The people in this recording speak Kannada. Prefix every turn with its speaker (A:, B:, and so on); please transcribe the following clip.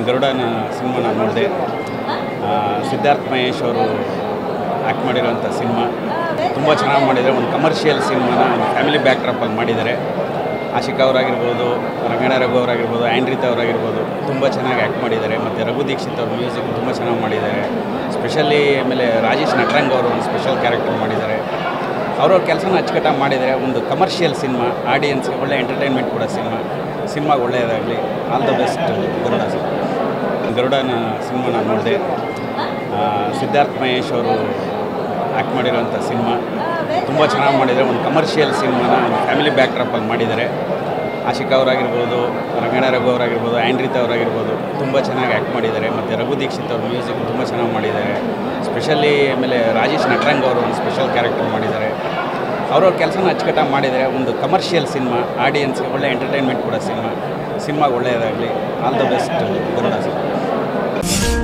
A: ಗರುಡನ ಸಿನಿಮಾ ನಾನು ನೋಡಿದೆ ಸಿದ್ಧಾರ್ಥ್ ಮಹೇಶ್ ಅವರು ಆ್ಯಕ್ಟ್ ಮಾಡಿರೋಂಥ ಸಿನಿಮಾ ತುಂಬ ಚೆನ್ನಾಗಿ ಮಾಡಿದ್ದಾರೆ ಒಂದು ಕಮರ್ಷಿಯಲ್ ಸಿನಿಮಾನ ಒಂದು ಫ್ಯಾಮಿಲಿ ಬ್ಯಾಕ್ಡ್ರಾಪಲ್ಲಿ ಮಾಡಿದ್ದಾರೆ ಆಶಿಕಾ ಅವರಾಗಿರ್ಬೋದು ರಂಗಣ ರಘು ಅವರಾಗಿರ್ಬೋದು ಆ್ಯಂಡ್ರಿತ್ ಅವರಾಗಿರ್ಬೋದು ತುಂಬ ಚೆನ್ನಾಗಿ ಆ್ಯಕ್ಟ್ ಮಾಡಿದ್ದಾರೆ ಮತ್ತು ರಘು ದೀಕ್ಷಿತ್ ಅವ್ರ ಮ್ಯೂಸಿಕ್ ತುಂಬ ಚೆನ್ನಾಗಿ ಮಾಡಿದ್ದಾರೆ ಸ್ಪೆಷಲಿ ಆಮೇಲೆ ರಾಜೇಶ್ ನಟರಂಗ್ ಅವರು ಒಂದು ಸ್ಪೆಷಲ್ ಕ್ಯಾರೆಕ್ಟರ್ ಮಾಡಿದ್ದಾರೆ ಅವ್ರವ್ರ ಕೆಲಸನ ಅಚ್ಚುಕಟ್ಟಾಗಿ ಮಾಡಿದರೆ ಒಂದು ಕಮರ್ಷಿಯಲ್ ಸಿನಿಮಾ ಆಡಿಯನ್ಸ್ಗೆ ಒಳ್ಳೆ ಎಂಟರ್ಟೈನ್ಮೆಂಟ್ ಕೂಡ ಸಿನಿಮಾ ಸಿನಿಮಾಗೆ ಒಳ್ಳೆಯದಾಗಲಿ ಆಲ್ ದ ಬೆಸ್ಟ್ ಗರುಡ ಗರುಡನ ಸಿನಿಮಾ ನಾನು ನೋಡಿದೆ ಸಿದ್ಧಾರ್ಥ್ ಮಹೇಶ್ ಅವರು ಆ್ಯಕ್ಟ್ ಮಾಡಿರೋಂಥ ಸಿನಿಮಾ ತುಂಬ ಚೆನ್ನಾಗಿ ಮಾಡಿದ್ದಾರೆ ಒಂದು ಕಮರ್ಷಿಯಲ್ ಸಿನಿಮಾನ ಒಂದು ಫ್ಯಾಮಿಲಿ ಬ್ಯಾಕ್ಡ್ರಾಪಲ್ಲಿ ಮಾಡಿದ್ದಾರೆ ಆಶಿಕಾ ಅವರಾಗಿರ್ಬೋದು ರಂಗಣ ರಘು ಅವರಾಗಿರ್ಬೋದು ಆ್ಯಂಡ್ರಿತ್ ಅವರಾಗಿರ್ಬೋದು ತುಂಬ ಚೆನ್ನಾಗಿ ಆ್ಯಕ್ಟ್ ಮಾಡಿದ್ದಾರೆ ಮತ್ತು ರಘು ದೀಕ್ಷಿತ್ ಅವ್ರ ಮ್ಯೂಸಿಕ್ ತುಂಬ ಚೆನ್ನಾಗಿ ಮಾಡಿದ್ದಾರೆ ಸ್ಪೆಷಲಿ ಆಮೇಲೆ ರಾಜೇಶ್ ನಟರಂಗ್ ಅವರು ಒಂದು ಸ್ಪೆಷಲ್ ಕ್ಯಾರೆಕ್ಟರ್ ಮಾಡಿದ್ದಾರೆ ಅವ್ರವ್ರ ಕೆಲಸನ ಅಚ್ಚುಕಟ್ಟಾಗಿ ಮಾಡಿದರೆ ಒಂದು ಕಮರ್ಷಿಯಲ್ ಸಿನಿಮಾ ಆಡಿಯನ್ಸ್ಗೆ ಒಳ್ಳೆ ಎಂಟರ್ಟೈನ್ಮೆಂಟ್ ಕೂಡ ಸಿನಿಮಾ ಸಿನಿಮಾಗೆ ಒಳ್ಳೆಯದಾಗಲಿ ಆಲ್ ದ ಬೆಸ್ಟ್ ಗರುಡ